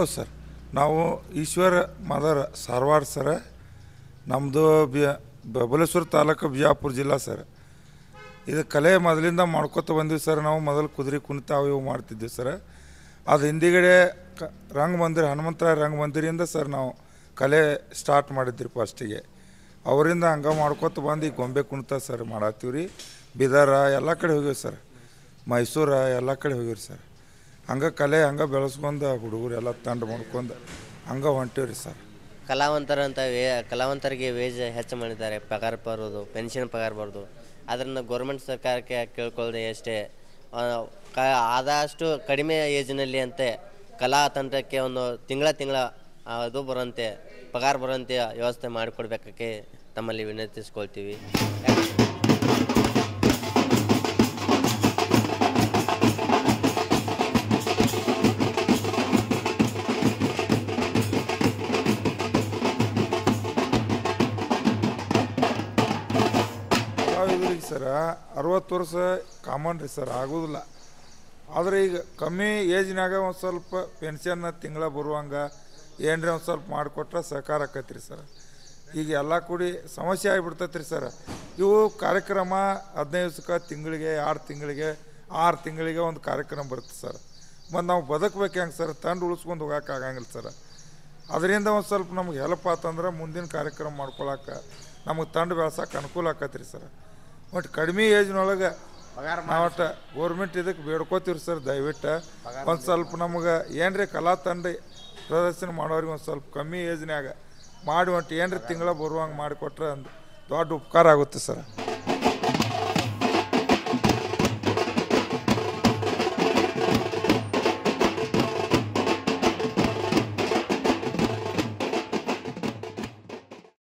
hello sir ನಾವು Ishwara mother Sarawad ಸರ ನಮ್ಮದು B Babaleshwar taluk Bijapur ಜಿಲ್ಲಾ ಸರ್ ಇದು ಕಲೆ ಮೊದಲಿಂದ ಮಾಡ್ಕೊತ ಬಂದೀವಿ ಸರ್ ನಾವು ಮೊದಲು ಕುದುರೆ ಕುಣಿತ ಅವು ಇವು ಮಾಡ್ತಿದ್ವಿ ಸರ್ ಅದು ಹಿಂದಿಗಡೆ ಕ ರಂಗಮಂದಿರ ಹನುಮಂತರಾಯ ರಂಗಮಂದಿರಿಂದ ಸರ್ ನಾವು ಕಲೆ ಸ್ಟಾರ್ಟ್ ಮಾಡಿದ್ರಿ ಫಸ್ಟಿಗೆ ಅವರಿಂದ ಹಂಗೆ ಮಾಡ್ಕೊತ ಬಂದು ಈಗ ಗೊಂಬೆ ಕುಣಿತ ಸರ್ ಮಾಡತ್ತೀವಿ ರೀ ಬೀದರ ಎಲ್ಲ ಕಡೆ ಹೋಗಿವಿ ಸರ್ ಮೈಸೂರು ಎಲ್ಲ ಕಡೆ ಹೋಗಿವ್ರಿ ಸರ್ ಹಂಗೆ ಕಲೆ ಹಂಗೆ ಬೆಳೆಸ್ಕೊಂಡು ಹುಡುಗರು ಎಲ್ಲ ತಂಡ ಮಾಡ್ಕೊಂಡು ಹಂಗೆ ಹೊಂಟೀವ್ರಿ ಸರ್ ಕಲಾವಂತರಂತ ವೇ ಕಲಾವಂತರಿಗೆ ವೇಜ್ ಹೆಚ್ಚು ಮಾಡಿದ್ದಾರೆ ಪಗಾರ ಬರೋದು ಪೆನ್ಷನ್ ಪಗಾರ ಬರೋದು ಅದರಿಂದ ಗೌರ್ಮೆಂಟ್ ಸರ್ಕಾರಕ್ಕೆ ಕೇಳ್ಕೊಳ್ಳದೆ ಅಷ್ಟೇ ಆ, ಕ ಆದಷ್ಟು ಕಡಿಮೆ ಏಜ್ನಲ್ಲಿ ಅಂತೆ ಕಲಾ ತಂಡಕ್ಕೆ ಒಂದು ತಿಂಗಳ ತಿಂಗಳ ಅದು ಬರೋಂತೆ ಪಗಾರ ಬರೋಂತೆ ವ್ಯವಸ್ಥೆ ಮಾಡಿಕೊಡ್ಬೇಕಕ್ಕೆ ತಮ್ಮಲ್ಲಿ ವಿನಂತಿಸ್ಕೊಳ್ತೀವಿ ಕಲಾವಿದ್ರಿಗೆ ಸರ ಅರವತ್ತು ವರ್ಷ ಕಾಮನ್ ರೀ ಸರ್ ಆಗೋದಿಲ್ಲ ಆದರೆ ಈಗ ಕಮ್ಮಿ ಏಜ್ನಾಗ ಒಂದು ಸ್ವಲ್ಪ ಪೆನ್ಷನ್ ತಿಂಗಳ ಬರುವಂಗೆ ಏನ್ರಿ ಒಂದು ಸ್ವಲ್ಪ ಮಾಡಿಕೊಟ್ರೆ ಸಹಕಾರ ಆಕೈತೆ ರೀ ಸರ್ ಈಗ ಎಲ್ಲ ಕೂಡಿ ಸಮಸ್ಯೆ ಆಗಿಬಿಡ್ತೈತೆ ರೀ ಸರ್ ಇವು ಕಾರ್ಯಕ್ರಮ ಹದಿನೈದು ದಿವ್ಸಕ್ಕೆ ತಿಂಗಳಿಗೆ ಆರು ತಿಂಗಳಿಗೆ ಆರು ತಿಂಗಳಿಗೆ ಒಂದು ಕಾರ್ಯಕ್ರಮ ಬರುತ್ತೆ ಸರ್ ಮತ್ತು ನಾವು ಬದುಕ್ಬೇಕು ಹೆಂಗೆ ಸರ್ ತಂಡ ಉಳಿಸ್ಕೊಂಡು ಹೋಗಕ್ಕೆ ಆಗಂಗಿಲ್ಲ ಸರ್ ಅದರಿಂದ ಒಂದು ಸ್ವಲ್ಪ ನಮ್ಗೆ ಹೆಲ್ಪ್ ಆತಂದ್ರೆ ಮುಂದಿನ ಕಾರ್ಯಕ್ರಮ ಮಾಡ್ಕೊಳಕ್ಕೆ ನಮಗೆ ತಂಡ ಬೆಳ್ಸಕ್ಕೆ ಅನುಕೂಲ ಆಕೈತೆ ರೀ ಸರ್ ಒಟ್ಟು ಕಡಿಮೆ ಏಜ್ನೊಳಗೆ ನಾವು ಒಟ್ಟು ಗೋರ್ಮೆಂಟ್ ಇದಕ್ಕೆ ಬೇಡ್ಕೋತೀವಿ ಸರ್ ದಯವಿಟ್ಟು ಒಂದು ಸ್ವಲ್ಪ ನಮಗೆ ಏನ್ರಿ ಕಲಾ ತಂಡ ಪ್ರದರ್ಶನ ಮಾಡೋರಿಗೆ ಒಂದು ಸ್ವಲ್ಪ ಕಮ್ಮಿ ಏಜ್ನ್ಯಾಗ ಮಾಡಿ ಒಟ್ಟು ಏನ್ರಿ ತಿಂಗಳ ಬರುವಂಗೆ ಮಾಡಿಕೊಟ್ರೆ ಒಂದು ದೊಡ್ಡ ಉಪಕಾರ ಆಗುತ್ತೆ ಸರ್